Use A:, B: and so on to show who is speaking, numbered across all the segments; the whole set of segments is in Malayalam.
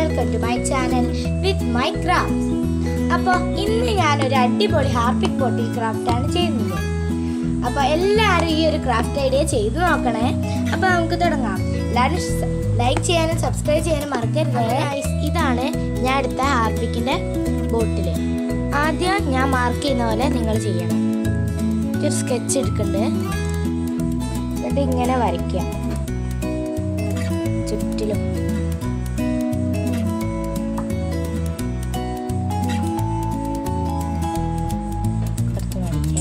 A: Welcome to my channel with my craft അപ്പോൾ ഇന്ന് ഞാനൊരു അടിപൊളി ഹാർപ്പിക് ബോട്ടിൽ ക്രാഫ്റ്റ് ആണ് ചെയ്യുന്നത് അപ്പോൾ എല്ലാവരും ഈ ഒരു ക്രാഫ്റ്റ് ഐഡിയ ചെയ്തു നോക്കണേ അപ്പോൾ നമുക്ക് തുടങ്ങാം എല്ലാവരും ലൈക്ക് ചെയ്യാനും സബ്സ്ക്രൈബ് ചെയ്യാനും മറക്കരുത് Guys, ഇതാണ് ഞാൻ എടുത്ത ഹാർപ്പിക്കിൻ്റെ ബോട്ടിൽ ആദ്യം ഞാൻ മാർക്ക് ചെയ്യുന്ന പോലെ നിങ്ങൾ ചെയ്യണം ഒരു സ്കെച്ച് എടുക്കുന്നുണ്ട് എന്നിട്ട് ഇങ്ങനെ വരയ്ക്കുക ചുറ്റിലും കുറച്ച് വരയ്ക്കേ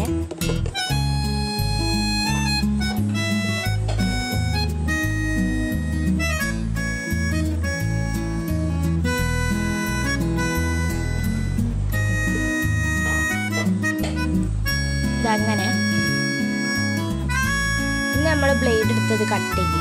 A: ഇതങ്ങനെ ഇനി നമ്മൾ ബ്ലേഡ് എടുത്തത് കട്ട് ചെയ്യും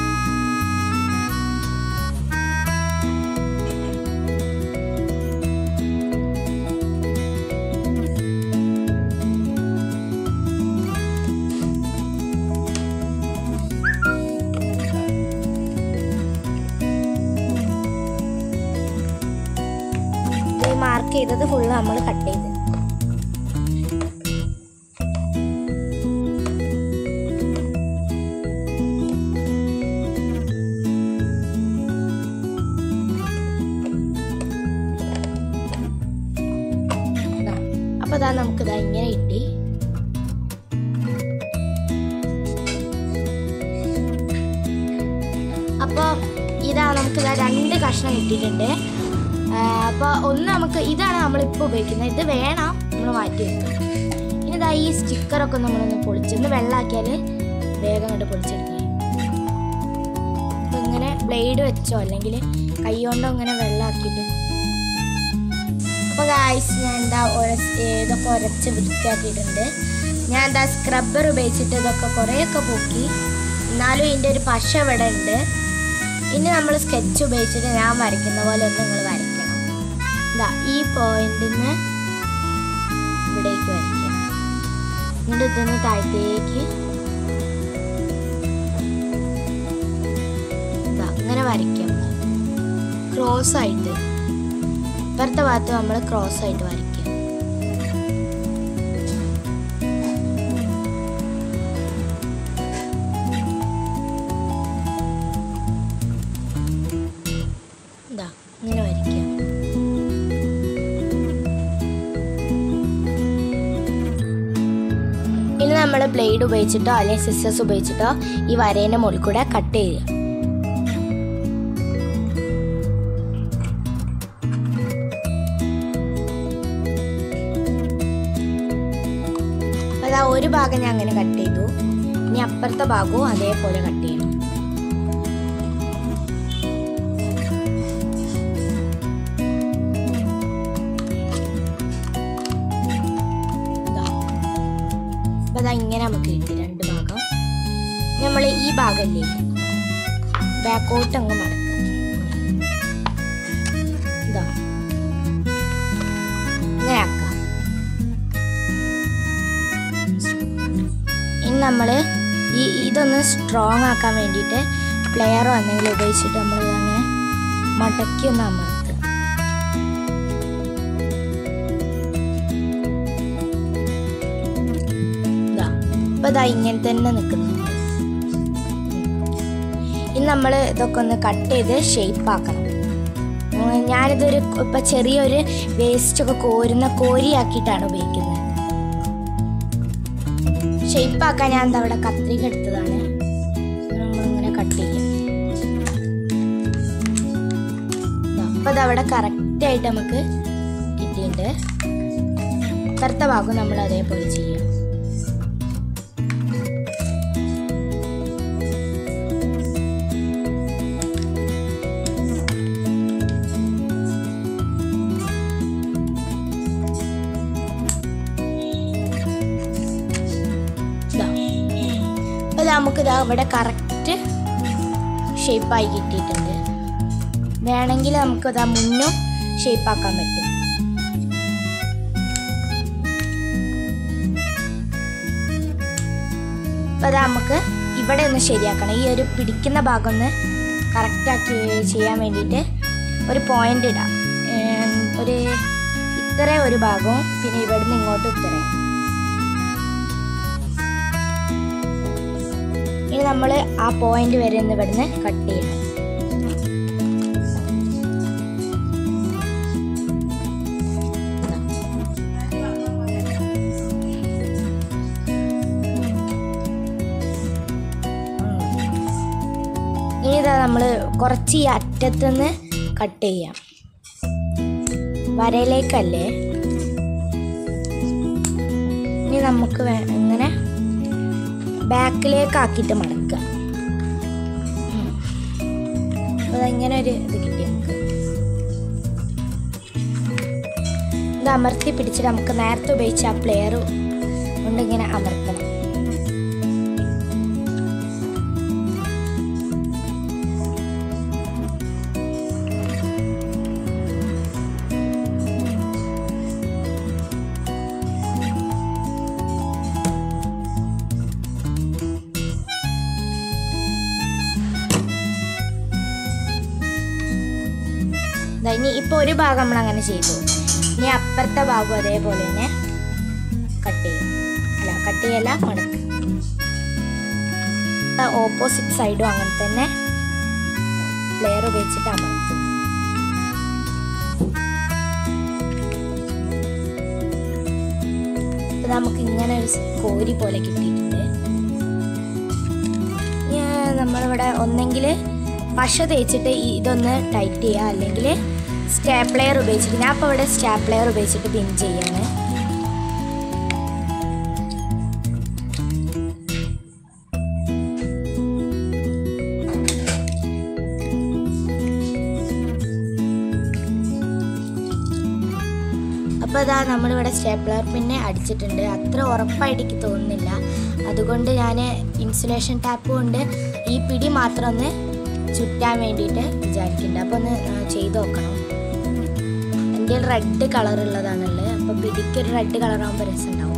A: മാർക്ക് ചെയ്തത് ഫുള്ള് നമ്മൾ കട്ട് ചെയ്ത് ദാ. അപ്പൊ ഇതാ നമുക്ക് ഇതാ ഇങ്ങനെ കിട്ടി അപ്പോൾ ഇതാ നമുക്ക് ഇതാ രണ്ട് കഷ്ണം കിട്ടിയിട്ടുണ്ട് അപ്പോൾ ഒന്ന് നമുക്ക് ഇതാണ് നമ്മളിപ്പോൾ ഉപയോഗിക്കുന്നത് ഇത് വേണം നമ്മൾ മാറ്റി വെക്കാം ഇനി ഇതാ ഈ സ്റ്റിക്കറൊക്കെ നമ്മളൊന്ന് പൊളിച്ചൊന്ന് വെള്ളമാക്കിയാൽ വേഗം അങ്ങോട്ട് പൊളിച്ചെടുക്കാം അപ്പോൾ ഇങ്ങനെ ബ്ലേഡ് വെച്ചോ അല്ലെങ്കിൽ കൈ കൊണ്ടോ ഇങ്ങനെ വെള്ളമാക്കിയിട്ട് അപ്പോൾ ഗായ്സ് ഞാൻ എന്താ ഉരച്ച് ഇതൊക്കെ ഉരച്ച് വൃത്തിയാക്കിയിട്ടുണ്ട് ഞാൻ എന്താ സ്ക്രബ്ബർ ഉപയോഗിച്ചിട്ട് ഇതൊക്കെ കുറേയൊക്കെ പൊക്കി എന്നാലും ഇതിൻ്റെ ഒരു പശ ഇവിടെ ഉണ്ട് ഇനി നമ്മൾ സ്കെച്ച് ഉപയോഗിച്ചിട്ട് ഞാൻ വരയ്ക്കുന്ന പോലെ ഒന്ന് നിങ്ങൾ വരയ്ക്കണം ഇതാ ഈ പോയിന്റിൽ നിന്ന് ഇവിടേക്ക് വരയ്ക്കാം എന്നിട്ട് ഇതിന്ന് താഴത്തേക്ക് ഇതാ ഇങ്ങനെ വരയ്ക്കാം ക്രോസ് ആയിട്ട് ഇപ്പുറത്തെ ഭാഗത്ത് നമ്മൾ ക്രോസ് ആയിട്ട് വരയ്ക്കുക ഇതാ ഇങ്ങനെ വരയ്ക്കുക ഇനി നമ്മൾ ബ്ലേഡ് ഉപയോഗിച്ചിട്ടോ അല്ലെങ്കിൽ സിസേഴ്സ് ഉപയോഗിച്ചിട്ടോ ഈ വരേൻ്റെ മുകളിൽ കൂടെ കട്ട് ചെയ്യുക അതാ ഒരു ഭാഗം ഞാൻ അങ്ങനെ കട്ട് ചെയ്തു ഇനി അപ്പുറത്തെ ഭാഗവും അതേപോലെ കട്ട് ചെയ്യണം ഇതാ. അപ്പൊ അതാ ഇങ്ങനെ നമുക്ക് കിട്ടി രണ്ട് ഭാഗം നമ്മൾ ഈ ഭാഗല്ലേ ബാക്കോട്ട് അങ്ങ് മടക്കാം ഇതാ ഇങ്ങനെ ആക്കാം ഇനി നമ്മൾ ഈ ഇതൊന്ന് സ്ട്രോങ് ആക്കാൻ വേണ്ടിയിട്ട് പ്ലെയറോ എന്തെങ്കിലും ഉപയോഗിച്ചിട്ട് നമ്മൾ അങ്ങനെ മടക്കി ഒന്ന് അമർത്തുക ഇതാ ഇപ്പൊ ഇതാ ഇങ്ങനെ തന്നെ നിൽക്കുന്നു ഇനി നമ്മൾ ഇതൊക്കെ ഒന്ന് കട്ട് ചെയ്ത് ഷേപ്പ് ആക്കണം ഉം, ഞാനിതൊരു ഇപ്പൊ ചെറിയൊരു വേസ്റ്റ് ഒക്കെ കോരുന്ന കോരിയാക്കിയിട്ടാണ് ഉപയോഗിക്കുന്നത് ഷേപ്പ് ആക്കാൻ ഞാൻ എന്താ അവിടെ കത്രിക എടുത്തതാണ് നമ്മളിങ്ങനെ കട്ട് ചെയ്യാം അപ്പോൾ അതവിടെ കറക്റ്റ് ആയിട്ട് നമുക്ക് കിട്ടിയിട്ടുണ്ട് ഇപ്പുറത്തെ ഭാഗം നമ്മൾ അതേപോലെ ചെയ്യാം ഇതാ അപ്പോൾ നമുക്ക് ഇതാ ഇവിടെ കറക്റ്റ് ഷേപ്പായി കിട്ടിയിട്ടുണ്ട് വേണമെങ്കിൽ നമുക്ക് ഇതാ മുന്നും ഷേപ്പാക്കാൻ പറ്റും അപ്പോൾ അതാ നമുക്ക് ഇവിടെ ഒന്ന് ശരിയാക്കണം ഈ ഒരു പിടിക്കുന്ന ഭാഗം ഒന്ന് കറക്റ്റാക്കി ചെയ്യാൻ വേണ്ടിയിട്ട് ഒരു പോയിന്റ് ഇടാം ഏം, ഒരു ഇത്ര ഒരു ഭാഗവും പിന്നെ ഇവിടുന്ന് ഇങ്ങോട്ട് ഇത്രയും ഇനി നമ്മൾ ആ പോയിന്റ് വരെ ഒന്ന് ഇവിടുന്ന് കട്ട് ചെയ്യണം ഇനി ഇതാ നമ്മൾ കുറച്ച് ഈ അറ്റത്തുനിന്ന് കട്ട് ചെയ്യാം വരയിലേക്കല്ലേ ഇനി നമുക്ക് വേ- ഇങ്ങനെ ബാക്കിലേക്ക് ആക്കിയിട്ട് മടക്കുക ഉം. അപ്പോൾ ദാ ഇങ്ങനെ ഒരു ഇത് കിട്ടി നമുക്ക് ഇത് അമർത്തി പിടിച്ചിട്ട് നമുക്ക് നേരത്തെ ഉപയോഗിച്ച ആ പ്ലെയർ കൊണ്ട് ഇങ്ങനെ അമർത്തണം ദാ ഇനി ഇപ്പോൾ ഒരു ഭാഗം നമ്മൾ അങ്ങനെ ചെയ്തു ഇനി അപ്പുറത്തെ ഭാഗം അതേപോലെ തന്നെ കട്ട് ചെയ്യും അല്ല കട്ട് ചെയ്യല്ല മടക്ക് ഓപ്പോസിറ്റ് സൈഡും അങ്ങനെ തന്നെ പ്ലെയർ ഉപയോഗിച്ചിട്ട് അമർത്തും ഇപ്പൊ നമുക്ക് ഇങ്ങനെ ഒരു സ് കോരി പോലെ കിട്ടിയിട്ടുണ്ട് ഇനി നമ്മളിവിടെ ഒന്നെങ്കിൽ പശ തേച്ചിട്ട് ഈ ഇതൊന്ന് ടൈറ്റ് ചെയ്യുക അല്ലെങ്കിൽ സ്റ്റാപ്ലെയർ ഉപയോഗിച്ചിട്ട് ഞാൻ ഇപ്പോൾ ഇവിടെ സ്റ്റാപ്ലെയർ ഉപയോഗിച്ചിട്ട് പിൻ ചെയ്യാണ് അപ്പോൾ ഇതാ നമ്മളിവിടെ സ്റ്റേപ്ലർ പിന്നെ അടിച്ചിട്ടുണ്ട് അത്ര ഉറപ്പായിട്ട് എനിക്ക് തോന്നുന്നില്ല അതുകൊണ്ട് ഞാൻ ഇൻസുലേഷൻ ടാപ്പ് കൊണ്ട് ഈ പിടി മാത്രം ഒന്ന് ചുറ്റാൻ വേണ്ടിയിട്ട് വിചാരിക്കുന്നുണ്ട് അപ്പോൾ ഒന്ന് ആ, ചെയ്ത് നോക്കണം എൻ്റെ റെഡ് കളർ ഉള്ളതാണുള്ളത് അപ്പോൾ പിടിക്കൊരു റെഡ് കളറാകുമ്പോൾ രസമുണ്ടാവും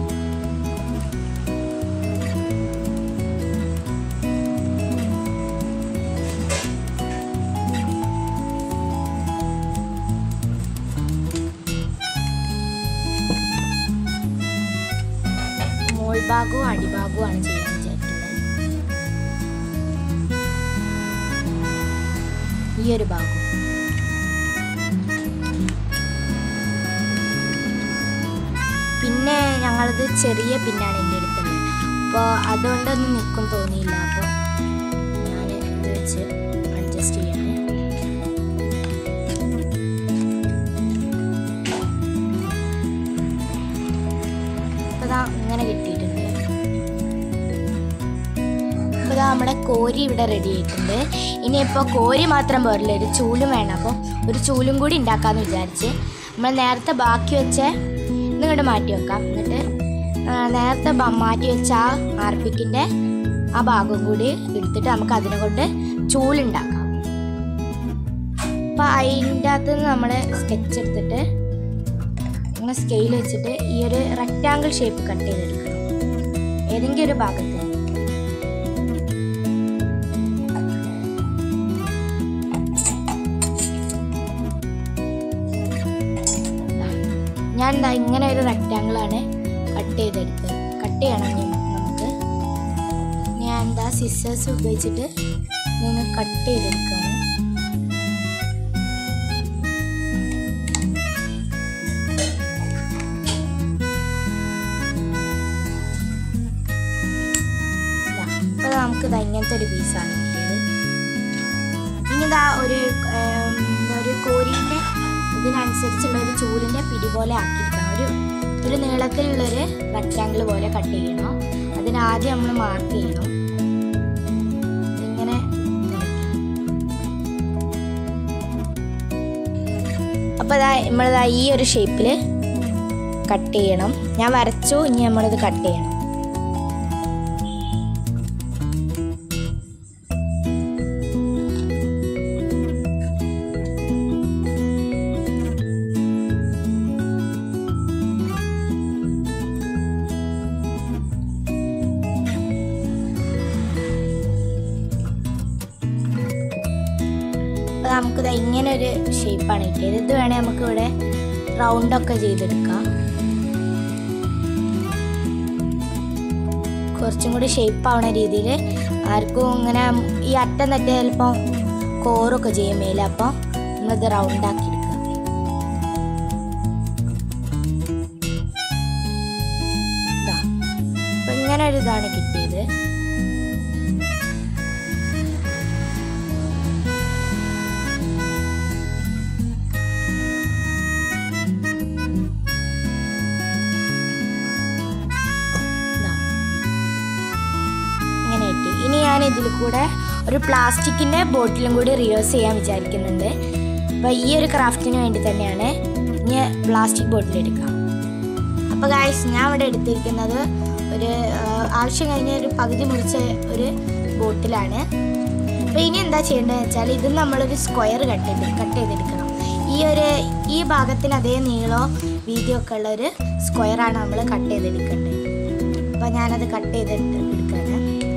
A: മോൾഭാഗവും അടിഭാഗവുമാണ് ചെയ്യാൻ വിചാരിക്കുന്നത് ഈ ഒരു ഭാഗം പിന്നെ ഞങ്ങളത് ചെറിയ പിന്നാണ് എൻ്റെ അടുത്തുള്ളത് അപ്പോൾ അതുകൊണ്ടൊന്നും നിൽക്കും തോന്നിയില്ല അപ്പോൾ ഞാൻ ഇത് വെച്ച് അഡ്ജസ്റ്റ് ചെയ്യാണ് അപ്പോൾ ദാ ഇങ്ങനെ കിട്ടിയിട്ടുണ്ട് അപ്പോൾ ദാ നമ്മുടെ കോരി ഇവിടെ റെഡി ആയിട്ടുണ്ട് ഇനിയിപ്പോൾ കോരി മാത്രം പോരില്ല ഒരു ചൂലും വേണം അപ്പോൾ ഒരു ചൂലും കൂടി ഉണ്ടാക്കാമെന്ന് വിചാരിച്ച് നമ്മൾ നേരത്തെ ബാക്കി വെച്ച ഇന്നിങ്ങോട്ട് മാറ്റി വെക്കാം എന്നിട്ട് ആ, നേരത്തെ ബ- മാറ്റി വെച്ച ആ ആർപ്പിക്കിൻ്റെ ആ ഭാഗം കൂടി എടുത്തിട്ട് നമുക്ക് അതിനെ കൊണ്ട് ചൂലുണ്ടാക്കാം അപ്പോൾ അതിൻ്റെ അകത്ത് നിന്ന് നമ്മൾ സ്കെച്ച് എടുത്തിട്ട് ഇങ്ങനെ സ്കെയിൽ വെച്ചിട്ട് ഈ ഒരു റെക്റ്റാങ്കിൾ ഷേപ്പ് കട്ട് ചെയ്തെടുക്കണം ഏതെങ്കിലും ഒരു ഭാഗത്ത് ഞാൻ ദാ ഇങ്ങനെ ഒരു റെക്റ്റാങ്കിളാണ് കട്ട് ചെയ്തെടുത്തത് കട്ട് ചെയ്യണം ഇനി നമുക്ക് ഞാൻ എന്താ സിസേഴ്സ് ഉപയോഗിച്ചിട്ട് ഇതൊന്ന് കട്ട് ചെയ്തെടുക്കുകയാണ് അപ്പോൾ നമുക്ക് ഇതാ ഇങ്ങനത്തെ ഒരു പീസാണ് കിട്ടിയത് ഇനി ഇതാ ഒരു ഏം, ഒരു കോരീൻ്റെ ഇതിനനുസരിച്ചുള്ള ഒരു ചൂലിൻ്റെ പിടി പോലെ ആക്കിയിരിക്കണം ഒരു ഒരു നീളത്തിലുള്ളൊരു റെക്റ്റാങ്കിൾ പോലെ കട്ട് ചെയ്യണം അതിനാദ്യം നമ്മൾ മാർക്ക് ചെയ്യണം ഇങ്ങനെ അപ്പോൾ ഇതാ നമ്മളിതാ ഈ ഒരു ഷേപ്പിൽ കട്ട് ചെയ്യണം ഞാൻ വരച്ചു ഇനി നമ്മളിത് കട്ട് ചെയ്യണം അപ്പോൾ നമുക്കിത് ഇങ്ങനെ ഒരു ഷേപ്പാണ് കിട്ടിയത് ഇത് വേണേൽ നമുക്ക് ഇവിടെ റൗണ്ടൊക്കെ ചെയ്തെടുക്കാം കുറച്ചും കൂടി ഷേപ്പ് ആവണ രീതിയിൽ ആർക്കും ഇങ്ങനെ ഈ അറ്റം തട്ടി ചിലപ്പോൾ കോറൊക്കെ ചെയ്യും മേലെ അപ്പോൾ നമ്മളിത് റൗണ്ട് ആക്കി എടുക്കുക ഇതാ. അപ്പൊ ഇങ്ങനെ ഒരു ഇതാണ് കിട്ടിയത് ഇതാ. ഇങ്ങനെ കിട്ടി ഇനി ഞാൻ ഇതിൽ കൂടെ ഒരു പ്ലാസ്റ്റിക്കിന്റെ ബോട്ടിലും കൂടി റിയൂസ് ചെയ്യാൻ വിചാരിക്കുന്നുണ്ട് അപ്പോൾ ഈ ഒരു ക്രാഫ്റ്റിന് വേണ്ടി തന്നെയാണ് ഇനി പ്ലാസ്റ്റിക് ബോട്ടിൽ എടുക്കാം അപ്പോൾ ഗായ്സ് ഞാൻ ഇവിടെ എടുത്തിരിക്കുന്നത് ഒരു ആ, ആവശ്യം കഴിഞ്ഞ ഒരു പകുതി മുറിച്ച ഒരു ബോട്ടിലാണ് അപ്പോൾ ഇനി എന്താ ചെയ്യേണ്ടതെന്ന് വെച്ചാൽ ഇത് നമ്മളൊരു സ്ക്വയർ കട്ട് ചെയ്ത് കട്ട് ചെയ്തെടുക്കണം ഈ ഒരു ഈ ഭാഗത്തിന് അതേ നീളോ വീതിയോ ഒക്കെ ഉള്ള ഒരു സ്ക്വയറാണ് നമ്മൾ കട്ട് ചെയ്തെടുക്കേണ്ടത് അപ്പോൾ ഞാനത് കട്ട് ചെയ്തെടുത്ത് എടുക്കാണ്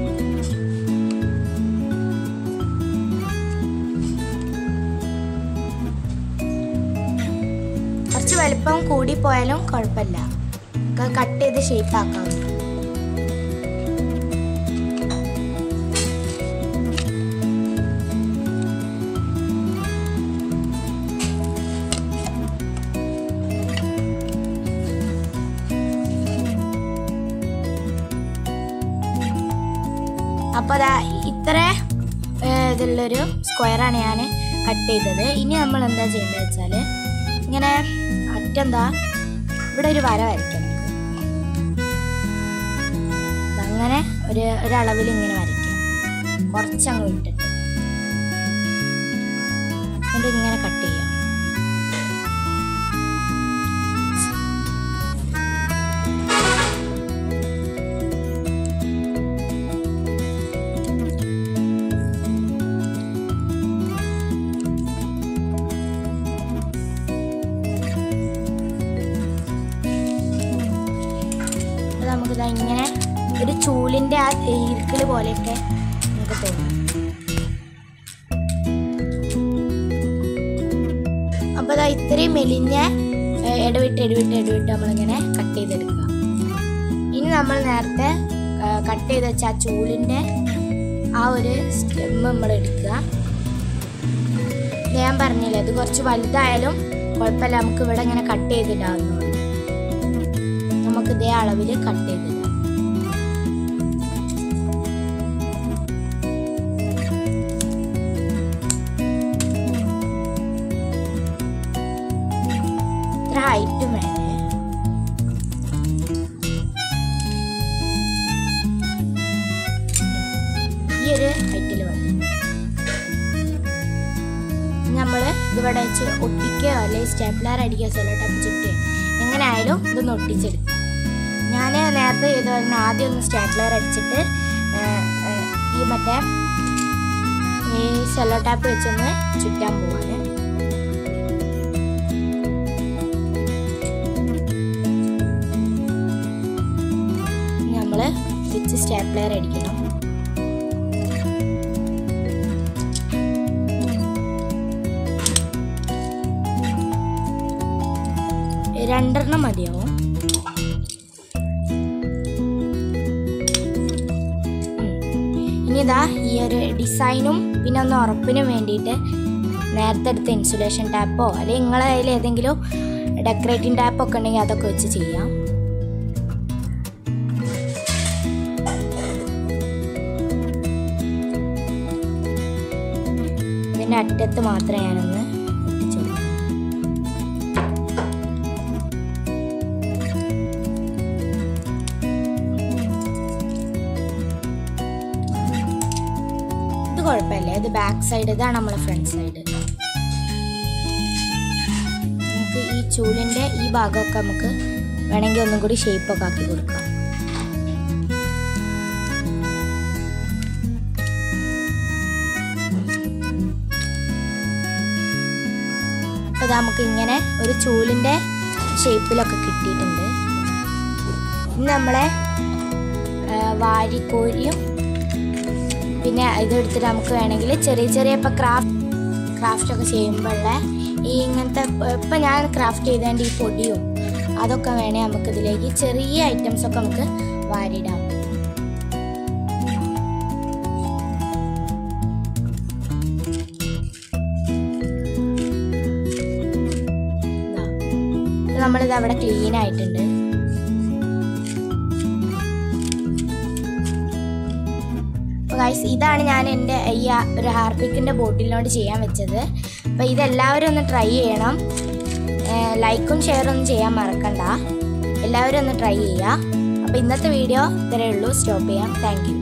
A: കുറച്ച് വലുപ്പം കൂടി പോയാലും കുഴപ്പമില്ല കട്ട് ചെയ്ത് ഷേപ്പ് ആക്കാം അപ്പോൾ അതാ ഇത്ര ഏഹ്, ഇതിലുള്ളൊരു സ്ക്വയറാണ് ഞാൻ കട്ട് ചെയ്തത് ഇനി നമ്മൾ എന്താ ചെയ്യേണ്ടത് വെച്ചാൽ ഇങ്ങനെ അറ്റെന്താ ഇവിടെ ഒരു വര വരയ്ക്കാം നമുക്ക് അങ്ങനെ ഒരു ഒരളവിൽ ഇങ്ങനെ വരയ്ക്കാം കുറച്ചങ്ങ് വിട്ടിട്ട് എന്നിട്ട് ഇങ്ങനെ കട്ട് ചെയ്യാം അപ്പോൾ നമുക്കിതാ ഇങ്ങനെ ഒരു ചൂലിൻ്റെ ആ ഇരിക്കൽ പോലെയൊക്കെ നമുക്ക് തോന്നും അപ്പോൾ അതാ ഇത്രയും മെലിഞ്ഞ ഏ, ഇടവിട്ട് ഇടവിട്ട് ഇടവിട്ട് നമ്മളിങ്ങനെ കട്ട് ചെയ്തെടുക്കുക ഇനി നമ്മൾ നേരത്തെ കട്ട് ചെയ്ത് വെച്ച ആ ചൂലിൻ്റെ ആ ഒരു സ്റ്റെം നമ്മൾ എടുക്കുക ഞാൻ പറഞ്ഞില്ലേ ഇത് കുറച്ച് വലുതായാലും കുഴപ്പമില്ല നമുക്ക് ഇവിടെ ഇങ്ങനെ കട്ട് ചെയ്തിടാവുന്നുള്ളൂ നമുക്ക് ഇതേ അളവിൽ കട്ട് ചെയ്തിടാം ഇത്ര ഹൈറ്റ് വേണേ ഈ ഒരു ഹൈറ്റിൽ മതി നമ്മൾ ഇതിവിടെ വെച്ച് ഒട്ടിക്കുകയോ അല്ലെങ്കിൽ സ്റ്റേപ്ലർ അടിക്കുകയോ സെല്ലോ ടൈപ്പ് ചുറ്റുകയോ എങ്ങനെ ആയാലും ഇതൊന്ന് ഒട്ടിച്ചെടുക്കുക ഞാൻ നേരത്തെ ചെയ്ത പോലെ ആദ്യം ഒന്ന് സ്റ്റേപ്ലർ അടിച്ചിട്ട് ആ, ആ, ഈ മറ്റേ ഈ സെല്ലോ ടാപ്പ് വെച്ചൊന്ന് ചുറ്റാൻ പോവാണ് നമ്മൾ വെച്ച് സ്റ്റേപ്ലർ അടിക്കണം രണ്ടെണ്ണം മതിയാവും ഇനി ഇതാ ഈ ഒരു ഡിസൈനും പിന്നെ ഒന്ന് ഉറപ്പിനും വേണ്ടിയിട്ട് നേരത്തെ എടുത്ത ഇൻസുലേഷൻ ടാപ്പോ അല്ലെങ്കിൽ നിങ്ങളെ കയ്യിൽ ഏതെങ്കിലും ഡെക്കറേറ്റിംഗ് ടാപ്പോ ഒക്കെ ഉണ്ടെങ്കിൽ അതൊക്കെ വെച്ച് ചെയ്യാം ഇതിൻ്റെ അറ്റത്ത് മാത്രമേ ഞാനൊന്ന് ഒട്ടിച്ചു കൊടുക്കൂ ഇത് കുഴപ്പമില്ല ഇത് ബാക്ക് സൈഡ് ഇതാണ് നമ്മളെ ഫ്രണ്ട് സൈഡ് നമുക്ക് ഈ ചൂലിൻ്റെ ഈ ഭാഗമൊക്കെ നമുക്ക് വേണമെങ്കിൽ ഒന്നും കൂടി ഷേപ്പൊക്കെ ആക്കി കൊടുക്കാം അപ്പോൾ ഇത് നമുക്ക് ഇങ്ങനെ ഒരു ചൂലിൻ്റെ ഷേപ്പിലൊക്കെ കിട്ടിയിട്ടുണ്ട് ഇനി നമ്മളെ ആ, വാരിക്കോരിയും പിന്നെ ഇതെടുത്തിട്ട് നമുക്ക് വേണമെങ്കിൽ ചെറിയ ചെറിയ ഇപ്പോൾ ക്രാഫ്റ്റ് ക്രാഫ്റ്റ് ഒക്കെ ചെയ്യുമ്പോഴുള്ള ഈ ഇങ്ങനത്തെ ഇപ്പം ഞാൻ ക്രാഫ്റ്റ് ചെയ്തതിൻ്റെ ഈ പൊടിയും അതൊക്കെ വേണേൽ നമുക്ക് ഇതിലേക്ക് ചെറിയ ഐറ്റംസ് ഒക്കെ നമുക്ക് വാരിടാം ദാ. ഇത് നമ്മളിത് അവിടെ ക്ലീൻ ആയിട്ടുണ്ട് അപ്പോൾ ഗൈസ് ഇതാണ് ഞാൻ എൻ്റെ ഈ ആ- ഒരു ഹാർപ്പിക്കിൻ്റെ ബോട്ടിലിനോട് ചെയ്യാൻ വെച്ചത് അപ്പോൾ ഇതെല്ലാവരും ഒന്ന് ട്രൈ ചെയ്യണം ഏർ ലൈക്കും ഷെയറും ഒന്നും ചെയ്യാൻ മറക്കണ്ട എല്ലാവരും ഒന്ന് ട്രൈ ചെയ്യുക അപ്പോൾ ഇന്നത്തെ വീഡിയോ ഇത്രയേ ഉള്ളൂ സ്റ്റോപ്പ് ചെയ്യാം താങ്ക് യു